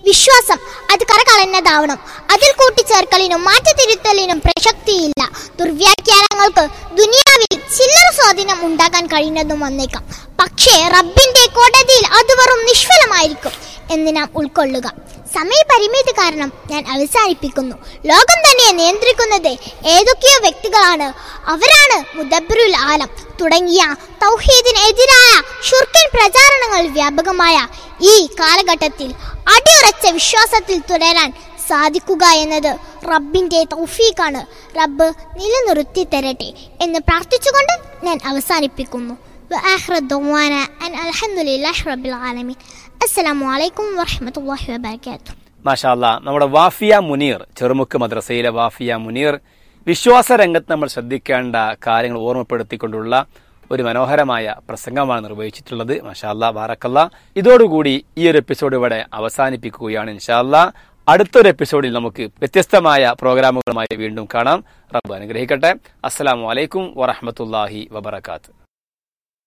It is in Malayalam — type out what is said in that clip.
വിശ്വാസം അത് കറകളഞ്ഞതാവണം അതിൽ കൂട്ടിച്ചേർക്കലിനും മാറ്റത്തിരുത്തലിനും പ്രസക്തിയില്ല ദുർവ്യാഖ്യാനങ്ങൾക്ക് ദുനിയാവിൽ ചില്ലറ സ്വാധീനം ഉണ്ടാക്കാൻ കഴിയുന്നതും വന്നേക്കാം പക്ഷേ റബ്ബിന്റെ കോടതിയിൽ അത് വെറും നിഷ്ഫലമായിരിക്കും എന്ന് നാം ഉൾക്കൊള്ളുക സമയപരിമിതി കാരണം ഞാൻ അവസാനിപ്പിക്കുന്നു ലോകം തന്നെ നിയന്ത്രിക്കുന്നത് ഏതൊക്കെയോ വ്യക്തികളാണ് അവരാണ് മുദബ്ബറുൽ ആലം തുടങ്ങിയ തൗഹീദിനെതിരായ ഷുർക്കൻ പ്രചാരണങ്ങൾ വ്യാപകമായ ഈ കാലഘട്ടത്തിൽ അടിയുറച്ച വിശ്വാസത്തിൽ തുടരാൻ സാധിക്കുക എന്നത് റബ്ബിന്റെ തൗഫീഖാണ് റബ്ബ് നിലനിർത്തി തരട്ടെ എന്ന് പ്രാർത്ഥിച്ചുകൊണ്ട് ഞാൻ അവസാനിപ്പിക്കുന്നു وآخر الدعوانا أن الحمد لله رب العالمين السلام عليكم ورحمة الله وبركاته മാഷാല്ല നമ്മുടെ വാഫിയ മുനീർ ചെറുമുക്ക് മദ്രസയിലെ വാഫിയ മുനീർ വിശ്വാസ രംഗത്ത് നമ്മൾ ശ്രദ്ധിക്കേണ്ട കാര്യങ്ങൾ ഓർമ്മപ്പെടുത്തിക്കൊണ്ടുള്ള ഒരു മനോഹരമായ പ്രസംഗമാണ് നിർവഹിച്ചിട്ടുള്ളത് മാഷാല്ല ബാറക്കല്ല ഇതോടുകൂടി ഈ ഒരു എപ്പിസോഡ് ഇവിടെ അവസാനിപ്പിക്കുകയാണ് ഇൻഷാല്ല അടുത്തൊരു എപ്പിസോഡിൽ നമുക്ക് വ്യത്യസ്തമായ പ്രോഗ്രാമുകളുമായി വീണ്ടും കാണാം റബ്ബ് അനുഗ്രഹിക്കട്ടെ അസ്സലാമു അലൈക്കും വറഹമത്തല്ലാഹി വബർക്കാത്ത്